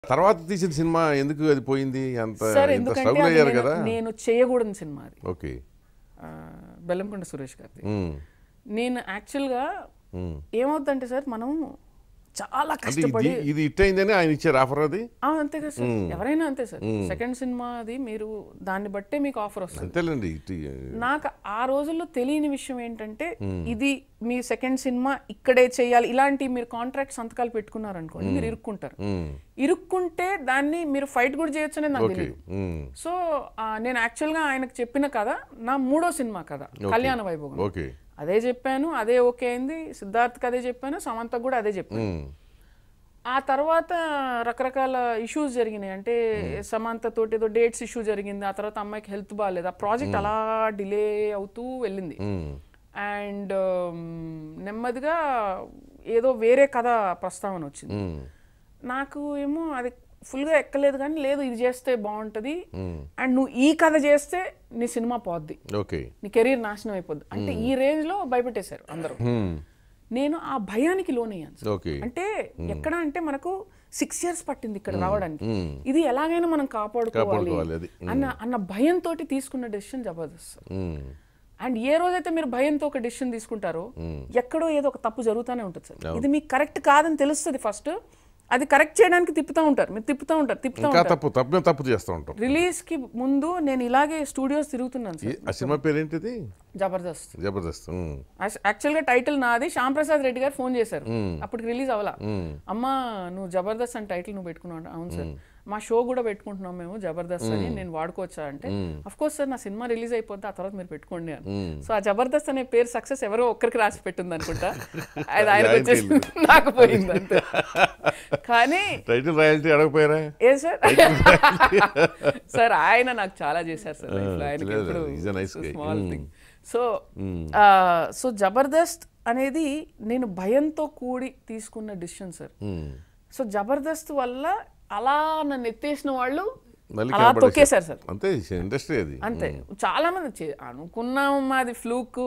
తర్వాత తీసిన సినిమా ఎందుకు అది పోయింది అంత సార్ ఇంత ఎందుకంటే స్ట్రగుల్ అది అయ్యారు నేను- కదా నేను చేయకూడని సినిమా అది ఓకే ఆ, బెల్లంకొండ సురేష్ గారిది ఉమ్, నేను యాక్చువల్గా ఉమ్. ఏమవుతుందంటే సార్ మనం చాలా అంటే కష్టపడి ఇది ఇది ఇట్ అయిందని ఆయన ఇచ్చారు ఆఫర్ అది ఆ, అంతే కదా సార్ ఎవరైనా అంతే సార్ సెకండ్ సినిమా అది మీరు దాన్ని బట్టే మీకు ఆఫర్ వస్తుంది అంతేలేండి ఇటు నాకు ఆ రోజుల్లో తెలియని విషయం ఏంటంటే ఇది మీ సెకండ్ సినిమా ఇక్కడే చేయాలి ఇలాంటి మీరు కాంట్రాక్ట్ సంతకాలు పెట్టుకున్నారనుకోండి మీరు ఇరుక్కుంటారు ఉమ్, ఇరుక్కుంటే దాన్ని మీరు ఫైట్ కూడా చేయొచ్చు అనేది నాకు ఓకే తెలియదు ఉమ్, సో ఆ, నేను యాక్చువల్గా ఆయనకు చెప్పిన కథ నా మూడో సినిమా కథ కళ్యాణ వైభోగం ఓకే అదే చెప్పాను అదే ఓకే అయింది సిద్ధార్థ్కి అదే చెప్పాను సమంతకు కూడా అదే చెప్పాను ఉమ్, ఆ తర్వాత రకరకాల ఇష్యూస్ జరిగినాయి అంటే సమంత తోటి ఏదో డేట్స్ ఇష్యూ జరిగింది ఆ తర్వాత అమ్మాయికి హెల్త్ బాగాలేదు ఆ ప్రాజెక్ట్ అలా డిలే అవుతూ వెళ్ళింది ఉమ్, అండ్ నెమ్మదిగా ఏదో వేరే కథ ప్రస్తావన వచ్చింది ఉమ్, నాకు ఏమో అది ఫుల్గా ఎక్కలేదు కానీ లేదు ఇది చేస్తే బాగుంటుంది ఉమ్. అండ్ నువ్వు ఈ కథ చేస్తే నీ సినిమా పోద్ది ఓకే నీ కెరీర్ నాశనం అయిపోద్ది అంటే ఈ రేంజ్లో భయపెట్టేశారు అందరూ ఉమ్, నేను ఆ భయానికి లోనయ్యాను సార్. ఓకే అంటే ఎక్కడ అంటే మనకు సిక్స్ ఇయర్స్ పట్టింది ఇక్కడ రావడానికి మ్మ్. ఇది ఎలాగైనా మనం కాపాడుకోవాలి కాపాడుకోవాలి అది. అన్న అన్న భయంతో తీసుకున్న డెసిషన్ జబర్దస్త్ ఉమ్, అండ్ ఏ రోజైతే మీరు భయంతో ఒక డెసిషన్ తీసుకుంటారో ఎక్కడో ఏదో ఒక తప్పు జరుగుతూనే ఉంటుంది సార్ ఇది మీకు కరెక్ట్ కాదని తెలుస్తుంది ఫస్ట్ అది కరెక్ట్ చేయడానికి తిప్పుతూ ఉంటారు మీరు తిప్పుతూ ఉంటారు తిప్పుతూ ఇంకా ఉంటారు తప్పు తప్పు మీద తప్పు చేస్తూ ఉంటాం రిలీజ్ కి ముందు నేను ఇలాగే స్టూడియోస్ తిరుగుతున్నాను ఈ- సార్ ఆ సినిమా పేరేంటిది జబర్దస్త్ జబర్దస్త్ ఉమ్, యాక్చువల్ గా టైటిల్ నాది శ్యామ్ ప్రసాద్ రెడ్డి గారు ఫోన్ చేశారు అప్పటికి రిలీజ్ అవ్వాల ఉమ్, అమ్మా నువ్వు జబర్దస్త్ అని టైటిల్ నువ్వు పెట్టుకున్నావు అంటే, అవును సార్ మా షో కూడా పెట్టుకుంటున్నాం మేము జబర్దస్త్ అని నేను వాడుకోవచ్చా అంటే అఫ్ కోర్స్ సార్ నా సినిమా రిలీజ్ అయిపోద్ది ఆ తర్వాత మీరు పెట్టుకోండి అని సో ఆ జబర్దస్త్ అనే పేరు సక్సెస్ ఎవరో ఒక్కరికి రాసి పెట్టింది అనుకుంటా అది ఆయనకు వచ్చేసి నాకు పోయింది అంతే కానీ టైటిల్ రాయల్టీ అడగపోయారా ఏ సార్ సార్ ఆయన నాకు చాలా చేశారు సార్ life లో. ఆయనకి లేదు, ఎప్పుడు he's a nice guy. Small thing so so Jabardasth అనేది నేను భయంతో కూడి తీసుకున్న decision sir um, so Jabardasth వల్ల అలా నన్ను ఎత్తేసిన వాళ్ళు మళ్ళీ అలా కనపడేశారు. తొక్కేశారు సార్ అంతే ఇండస్ట్రీ అది అంతే చాలా మంది చే- అనుకున్నాం మాది ఫ్లూక్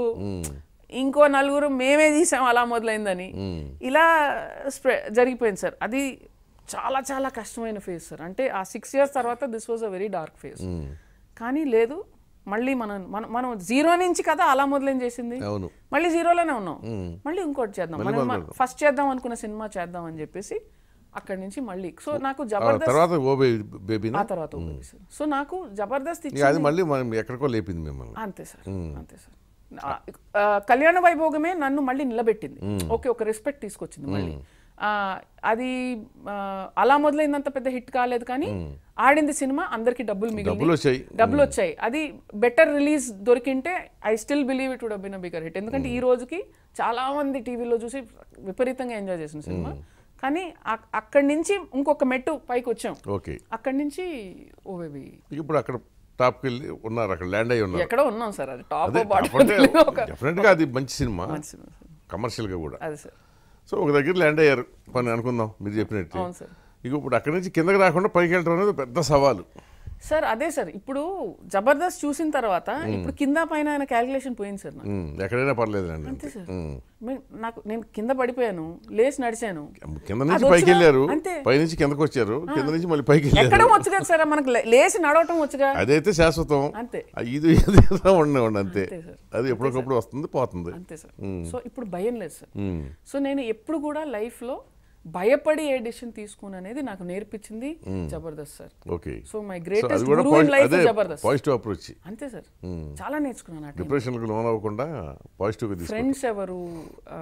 ఇంకో నలుగురు మేమే తీసాం అలా మొదలైందని ఇలా స్ప్రె జరిగిపోయింది సార్ అది చాలా చాలా కష్టమైన ఫేజ్ సార్ అంటే ఆ సిక్స్ ఇయర్స్ తర్వాత this was a very dark phase um, కానీ లేదు మళ్ళీ మనం మనం మనం జీరో నుంచి కదా అలా మొదలైన చేసింది అవును మళ్ళీ జీరోలోనే ఉన్నాం మళ్ళీ ఇంకోటి చేద్దాం మనం ఫస్ట్ చేద్దాం అనుకున్న సినిమా చేద్దాం అని చెప్పేసి అక్కడి నుంచి మళ్ళీ సో నాకు ఆ జబర్దస్త్ తర్వాత ఓ బేబీనా ఆ తర్వాత ఊపిరి సార్ సో నాకు జబర్దస్త్ ఇక ఇచ్చి అది మళ్ళీ మనం ఎక్కడికో లేపింది మిమ్మల్ని అంతే సార్ అంతే సార్ ఆ, ఆ, కళ్యాణ వైభోగమే నన్ను మళ్ళీ నిలబెట్టింది ఓకే ఒక రెస్పెక్ట్ తీసుకొచ్చింది మళ్ళీ ఆ, అది ఆ, అలా మొదలైందంత పెద్ద హిట్ కాలేదు కానీ ఆడింది సినిమా అందరికి డబ్బులు మిగిలింది డబ్బులు వచ్చాయి డబ్బులు వచ్చాయి అది బెటర్ రిలీజ్ దొరికింటే I still believe it would been bigger hit ఎందుకంటే ఈ రోజుకి చాలా మంది టీవీలో చూసి విపరీతంగా ఎంజాయ్ చేసిన సినిమా కానీ అక్- అక్కడి నుంచి ఇంకొక మెట్టు పైకి వచ్చాం ఓకే అక్కడి నుంచి ఓ బేబీ ఇప్పుడు అక్కడ టాప్కి వెళ్ళి ఉన్నారు అక్కడ ల్యాండ్ అయ్యి ఉన్నారు ఎక్కడో ఉన్నాం సార్ అది టాప్ అదే బాటమ్ ఒక డెఫినెట్గా అది మంచి సినిమా మంచి సినిమా సార్. కమర్షియల్గా కూడా అది సార్ సో ఒక దగ్గర ల్యాండ్ అయ్యారు పని అనుకుందాం మీరు చెప్పినట్టు అవును సార్ ఇక ఇప్పుడు అక్కడి నుంచి కిందకి రాకుండా పైకి వెళ్ళడం అనేది పెద్ద సవాలు సార్ అదే సార్ ఇప్పుడు జబర్దస్త్ చూసిన తర్వాత ఇప్పుడు కింద పైన ఆయన క్యాలిక్యులేషన్ పోయింది సార్ నాకు ఉమ్, ఎక్కడైనా పర్లేదులేండి అంతే సార్ ఉమ్. మే- నాకు నేను కింద పడిపోయాను లేచి నడిచాను కింద నుంచి అది పైకి వచ్చినా- వెళ్ళారు అంతే. పై నుంచి కిందకి వచ్చారు కింద నుంచి మళ్ళీ పైకి వెళ్ళారు ఎక్కడం వచ్చు కదా సార్ మనకు లే- లేచి నడవటం వచ్చుగా అదైతే శాశ్వతం అంతే ఆ ఇది ఇది ఉండండి అంతే అంతే సార్. అది ఎప్పటికప్పుడు వస్తుంది పోతుంది అంతే సార్ సో ఇప్పుడు భయం లేదు సార్ ఉమ్, సో నేను ఎప్పుడు కూడా లైఫ్లో భయపడి ఏ డెసిషన్ తీసుకుని అనేది నాకు నేర్పించింది Jabardasth sir okay so my so అది గ్రేటెస్ట్ కూడా గురువు ఇన్ లైఫ్ అదే జబర్దస్త్ పాజిటివ్ అప్రోచ్ అంతే సార్ చాలా నేర్చుకున్నాను ఆ time. డిప్రెషన్కి లోన్ అవ్వకుండా పాజిటివ్గా తీసుకు ఫ్రెండ్స్ ఎవరు ఆ,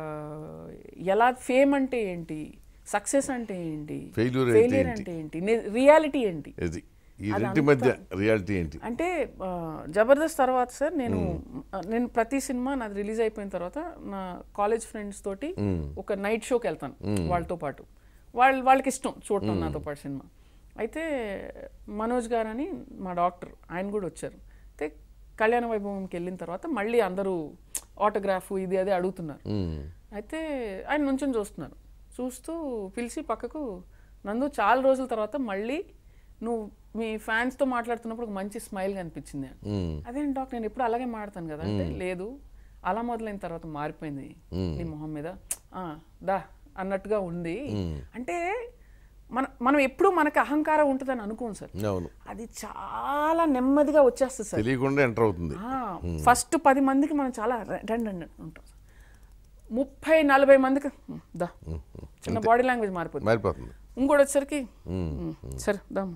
ఎలా ఫేమ్ అంటే ఏంటి సక్సెస్ అంటే ఏంటి Failure అయితే ఫెయిలియర్ అంటే ఏంటి రియాలిటీ ఏంటి ఇది ఈ రెంటి మధ్య రియాలిటీ ఏంటి అంటే ఆ, జబర్దస్త్ తర్వాత సార్ నేను ఆ, నేను ప్రతి సినిమా నాది రిలీజ్ అయిపోయిన తర్వాత నా కాలేజ్ ఫ్రెండ్స్ తోటి ఒక నైట్ షోకి వెళ్తాను వాళ్ళతో పాటు వాళ్ళ వాళ్ళకి ఇష్టం చూడటం నాతో పాటు సినిమా అయితే మనోజ్ గారు అని మా డాక్టర్ ఆయన కూడా వచ్చారు అయితే కళ్యాణ వైభవంకి వెళ్ళిన తర్వాత మళ్ళీ అందరూ ఆటోగ్రాఫ్ ఇది అది అడుగుతున్నారు ఉమ్, అయితే ఆయన నుంచొని చూస్తున్నారు చూస్తూ పిలిచి పక్కకు నందు చాలా రోజుల తర్వాత మళ్ళీ నువ్వు మీ ఫ్యాన్స్తో మాట్లాడుతున్నప్పుడు ఒక మంచి స్మైల్ కనిపించింది అని. ఉమ్, అదేంటి డాక్టర్ నేను ఎప్పుడు అలాగే మాడతాను కదా అంటే లేదు అలా మొదలైన తర్వాత మారిపోయింది నీ మొహం మీద "ఆ, దా అన్నట్టుగా ఉంది అంటే మన మనం ఎప్పుడూ మనకి అహంకారం ఉంటుందని అనుకోం సార్ అవును అది చాలా నెమ్మదిగా వచ్చేస్తుంది సార్ తెలియకుండా ఎంటర్ అవుతుంది ఫస్ట్ పది మందికి మనం చాలా ర- రండి రండి ఉంటాం సార్ ముప్పై నలభై మందికి "ఉమ్, దా చిన్న బాడీ లాంగ్వేజ్ మారిపోతుంది మారిపోతుంది ఇంకోటి వచ్చేసరికి "ఉమ్, సరే దాము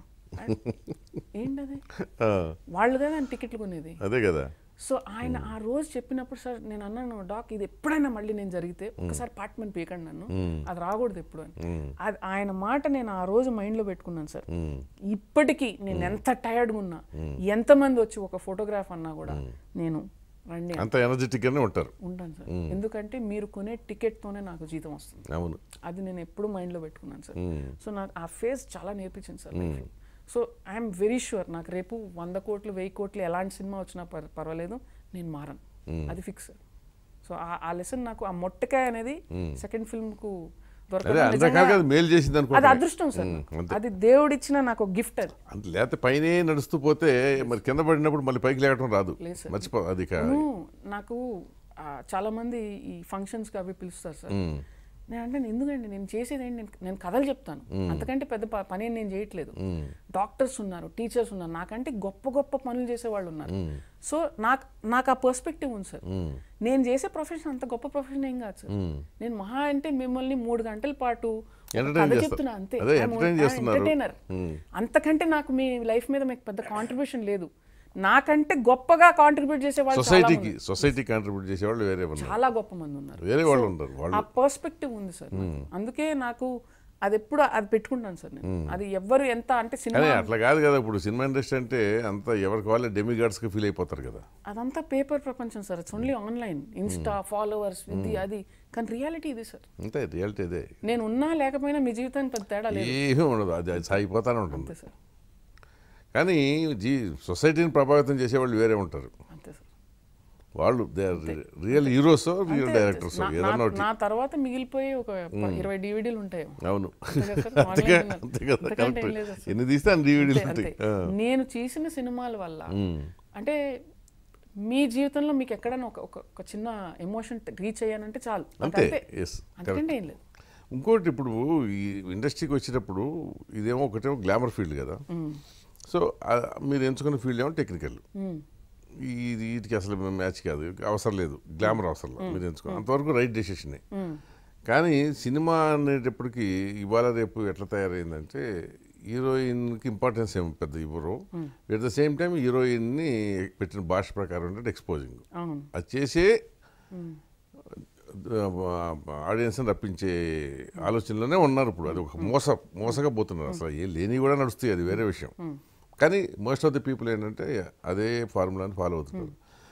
ఏంటది ఆ, వాళ్ళు కదా టికెట్లు కొనేది అదే కదా సో ఆయన ఆ రోజు చెప్పినప్పుడు సార్ నేను అన్నాను డాక్ ఇది ఎప్పుడైనా మళ్ళీ నేను జరిగితే ఒకసారి పార్ట్మెంట్ పీకండి నన్ను అది రాకూడదు ఎప్పుడు అని అది ఆయన మాట నేను ఆ రోజు మైండ్లో పెట్టుకున్నాను సార్ ఇప్పటికీ నేను ఎంత టైర్డ్గా ఉన్నా ఎంతమంది వచ్చి ఒక ఫోటోగ్రాఫ్ అన్నా కూడా నేను రండి అని అంత ఎనర్జెటిక్ గానే ఉంటారు ఉంటాను సార్ ఎందుకంటే మీరు కొనే టికెట్తోనే నాకు జీతం వస్తుంది అవును అది నేను ఎప్పుడు మైండ్లో పెట్టుకున్నాను సార్ సో నాకు ఆ ఫేస్ చాలా నేర్పించింది sir so I'm very sure నాకు రేపు వంద కోట్లు వెయ్యి కోట్లు ఎలాంటి సినిమా వచ్చినా పర్- పర్వాలేదు నేను మారను అది ఫిక్స్ సో ఆ లెసన్ నాకు ఆ మొట్టకాయ అనేది సెకండ్ ఫిల్మ్ కు అదే దొరకడం అన్ని నిజంగా రకాలుగా అది మేలు చేసింది అది అనుకో అదృష్టం సార్ ఉమ్, అంతే. అది దేవుడిచ్చిన నాకు గిఫ్ట్ అది అంత లేకపోతే పైనే నడుస్తూ పోతే మరి కింద పడినప్పుడు మళ్ళీ పైకి లేకటం రాదు లేదు సార్. మర్చిపో అది కా- నేను నాకు ఆ, చాలా మంది ఈ ఫంక్షన్స్ కి అవి పిలుస్తారు సార్ నేను అంటే ఎందుకండి నేను చేసేది ఏంటి నేను నేను కథలు చెప్తాను అంతకంటే పెద్ద ప- పని ఏం నేను చేయట్లేదు డాక్టర్స్ ఉన్నారు టీచర్స్ ఉన్నారు నాకంటే గొప్ప గొప్ప పనులు చేసే వాళ్ళు ఉన్నారు సో నాకు నాకు ఆ పర్స్పెక్టివ్ ఉంది సార్ నేను చేసే ప్రొఫెషన్ అంత గొప్ప ప్రొఫెషన్ ఏం కాదు సార్ నేను మహా అంటే మిమ్మల్ని మూడు గంటల పాటు ఒక Entertain కథ చేస్తారు. చెప్తున్నా అంతే అదే, entertain చేస్తున్నారు. ఎంటర్టైనర్ అంతకంటే నాకు మీ లైఫ్ మీద మీకు పెద్ద కాంట్రిబ్యూషన్ లేదు నాకంటే గొప్పగా కాంట్రిబ్యూట్ చేసే వాళ్ళు చాలా సొసైటీకి మంది- సొసైటీ కాంట్రిబ్యూట్ చేసేవాళ్ళు వేరే ఉన్నారు చాలా గొప్ప మంది ఉన్నారు వేరే వాళ్ళు ఉంటారు వాళ్ళు ఆ పర్స్పెక్టివ్ ఉంది సార్ నాకు. అందుకే నాకు అది ఎప్పుడు అది పెట్టుకుంటాను సార్ నేను అది ఎవ్వరు ఎంత అంటే సినిమా కానీ అట్లా కాదు కదా ఇప్పుడు సినిమా ఇండస్ట్రీ అంటే అంత ఎవరికి వాళ్ళే డెమిగాడ్స్ గా ఫీల్ అయిపోతారు కదా అదంతా పేపర్ ప్రపంచం sir it's only online insta followers ఇది అది కానీ రియాలిటీ ఇది సార్ అంతే రియాలిటీ అదే నేను ఉన్నా లేకపోయినా మీ జీవితానికి పెద్ద తేడా లేదు ఏమీ ఉండదు అది అది సాగిపోతానే ఉంటుంది అంతే సార్ కానీ జీ సొసైటీని ప్రభావితం చేసేవాళ్ళు వేరే ఉంటారు అంతే సార్ వాళ్ళు they are real heroes real directors నా- ఏదన్నా నా- ఒకటి నా తర్వాత మిగిలిపోయే ఒక ప- ఇరవై డివిడీలు ఉంటాయి అవును అంతే కదా సార్? అంతే మామూలుగా కదా అంతే కదా అంతకంటే ఏం లేదు కరెక్ట్ అసలు. ఎన్ని తీస్తే అన్ని డివిడీలు అంతే, ఉంటాయి అంతే. నేను చేసిన సినిమాల వల్ల అంటే మీ జీవితంలో మీకు ఎక్కడైనా ఒక ఒక- ఒక చిన్న ఎమోషన్ రీచ్ అయ్యానంటే చాలు అంతే అంతే ఎస్ అంతకంటే ఏం లేదు ఇంకోటి ఇప్పుడు ఈ ఇండస్ట్రీకి వచ్చేటప్పుడు ఇదేమో ఒకటేమో గ్లామర్ ఫీల్డ్ కదా సో ఆ, మీరు ఎంచుకున్న ఫీల్డ్ ఏమో టెక్నికల్ ఇది వీటికి అసలు మ్యాచ్ కాదు అవసరం లేదు గ్లామర్ అవసరం లేదు మీరు ఎంచుకో అంతవరకు రైట్ డెసిషనే కానీ సినిమా అనేటప్పటికి ఇవాళ రేపు ఎట్లా తయారైందంటే హీరోయిన్కి ఇంపార్టెన్స్ ఏమి పెద్ద ఇవ్వరు ఎట్ ద సేమ్ టైం హీరోయిన్ని పెట్టిన భాష ప్రకారం అంటే ఎక్స్పోజింగ్ అవును అది చేసే ఆడియన్స్ రప్పించే ఆలోచనలోనే ఉన్నారు ఇప్పుడు అది ఒక మోస మోసగా పోతున్నారు అసలు ఏ లేని కూడా నడుస్తాయి అది వేరే విషయం కానీ మోస్ట్ ఆఫ్ ది పీపుల్ ఏంటంటే అదే ఫార్ములాని ఫాలో అవుతున్నారు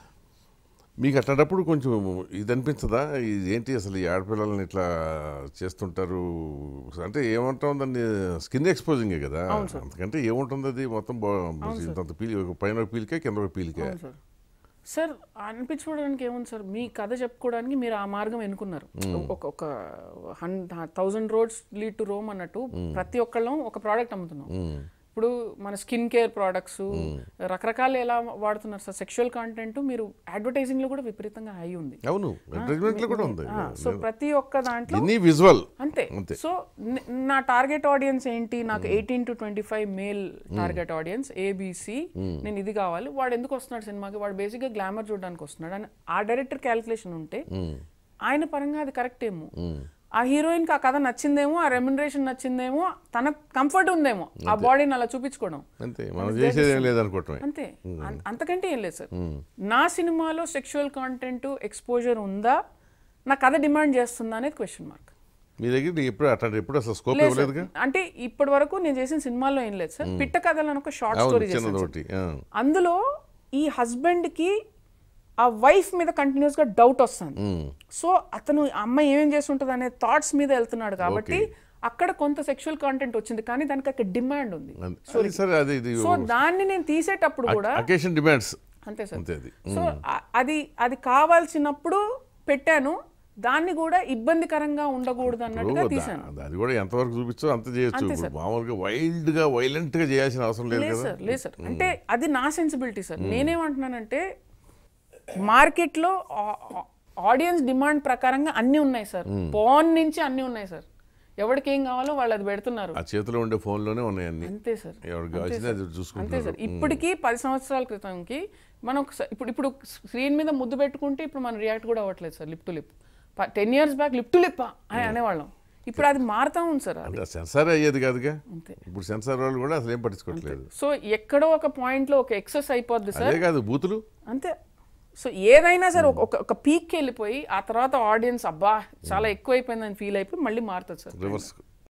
మీకు అట్లాంటప్పుడు కొంచెం ఇది అనిపించదా ఇది ఏంటి అసలు ఈ ఆడపిల్లల్ని ఇట్లా చేస్తుంటారు అంటే ఏమంటాం దాన్ని స్కిన్ ఎక్స్పోజింగే కదా అంతకంటే ఏముంటుంది అది మొత్తం బా- ఇంతంత పీలి ఒక పైన ఒక పీలికే కింద ఒక పీలికే అవును సార్ సార్ అనిపించుకోవడానికి ఏముంది సార్ మీ కథ చెప్పుకోవడానికి మీరు ఆ మార్గం ఎన్నుకున్నారు ఒక ఒక హన్ thousand roads lead to Rome అన్నట్టు ప్రతి ఒక్కళ్ళం ఒక ప్రోడక్ట్ అమ్ముతున్నాం ఇప్పుడు మన స్కిన్ కేర్ ప్రోడక్ట్స్ రకరకాలు ఎలా వాడుతున్నారు సార్ సెక్షువల్ కాంటెంట్ మీరు అడ్వర్టైజింగ్ లో కూడా విపరీతంగా హై ఉంది అవును అడ్వర్టైజ్మెంట్లో కూడా ఉంది సో ప్రతి ఒక్క దాంట్లో ఎన్ని విజువల్ అంతే అంతే. సో న- నా టార్గెట్ ఆడియన్స్ ఏంటి నాకు eighteen to twenty five male target audience ABC నేను ఇది కావాలి వాడు ఎందుకు వస్తున్నాడు సినిమాకి వాడు బేసిక్గా గ్లామర్ చూడడానికి వస్తున్నాడు అని ఆ డైరెక్టర్ క్యాలిక్యులేషన్ ఉంటే ఆయన పరంగా అది కరెక్ట్ ఏమో ఆ హీరోయిన్కి ఆ కథ నచ్చిందేమో ఆ రెమ్యునరేషన్ నచ్చిందేమో తన కంఫర్ట్ ఉందేమో ఆ బాడీని అలా చూపించుకోవడం అంతే మనం చేసేది ఏం లేదనుకోవటమే అంతే అం- అంతకంటే ఏం లేదు సార్ నా సినిమాలో సెక్షువల్ కాంటెంట్ ఎక్స్పోజర్ ఉందా నా కథ డిమాండ్ చేస్తుందా అనేది క్వశ్చన్ మార్క్ మీ దగ్గర నీకు ఎప్పుడు అట్లాంటి ఎప్పుడు అసలు స్కోప్ లేదు సార్. ఇవ్వలేదుగా అంటే ఇప్పటి వరకు నేను చేసిన సినిమాల్లో ఏం లేదు సార్ పిట్ట కథలు అని ఒక షార్ట్ అవును స్టోరీ చిన్నది చేశాను సార్. ఒకటి ఆ. అందులో ఈ హస్బెండ్ కి ఆ వైఫ్ మీద కంటిన్యూస్ గా డౌట్ వస్తుంది సో అతను ఆ అమ్మాయి ఏమేం చేస్తుంటది అనే థాట్స్ మీద వెళ్తున్నాడు కాబట్టి అక్కడ కొంత సెక్షువల్ కాంటెంట్ వచ్చింది కానీ దానికి అక్కడ డిమాండ్ ఉంది అది- అది సరే అది ఇది సో దాన్ని నేను తీసేటప్పుడు కూడా అకేషన్ డిమాండ్స్ అంతే సార్ అంతే అది సో ఆ- అది అది కావాల్సినప్పుడు పెట్టాను దాన్ని కూడా ఇబ్బందికరంగా ఉండకూడదు అన్నట్టుగా ఇప్పుడు తీశాను దా- అది కూడా ఎంతవరకు చూపించో అంత చేయొచ్చు ఇప్పుడు మామూలుగా వైల్డ్ గా వైలెంట్ గా చేయాల్సిన అవసరం లేదు లేదు కదా సార్ లేదు సార్ అంటే అది నా సెన్సిబిలిటీ సార్ నేనేమంటున్నానంటే మార్కెట్లో ఆడియన్స్ డిమాండ్ ప్రకారంగా అన్నీ ఉన్నాయి సార్ పోన్ నుంచి అన్నీ ఉన్నాయి సార్ ఎవరికి ఏం కావాలో వాళ్ళు అది పెడుతున్నారు ఆ చేతిలో ఉండే ఫోన్లోనే ఉన్నాయి అన్ని అంతే సార్ ఎవరికి కావాల్సింది అది అంతే చూసుకుంటున్నారు సార్ ఇప్పటికీ పది సంవత్సరాల క్రితంకి మనం ఒకసా- ఇప్పుడు ఇప్పుడు స్క్రీన్ మీద ముద్దు పెట్టుకుంటే ఇప్పుడు మనం రియాక్ట్ కూడా అవ్వట్లేదు sir lip to lip ten years back lip to lip అని అనేవాళ్ళం ఇప్పుడు అది మారుతా ఉంది సార్ అది అంటే సెన్సార్ అయ్యేది కాదుగా అంతే ఇప్పుడు సెన్సార్ వాళ్ళు కూడా అసలు ఏం పట్టించుకోవట్లేదు సో ఎక్కడో ఒక పాయింట్ లో ఒక ఎక్సెస్ అయిపోద్ది సార్ అదే కాదు బూతులు అంతే సో ఏదైనా సరే ఒక- ఒక ఒక పీక్కి వెళ్ళిపోయి ఆ తర్వాత ఆడియన్స్ అబ్బా చాలా ఎక్కువ అయిపోయిందని ఫీల్ అయిపోయి మళ్ళీ మారుతుంది సార్ రివర్స్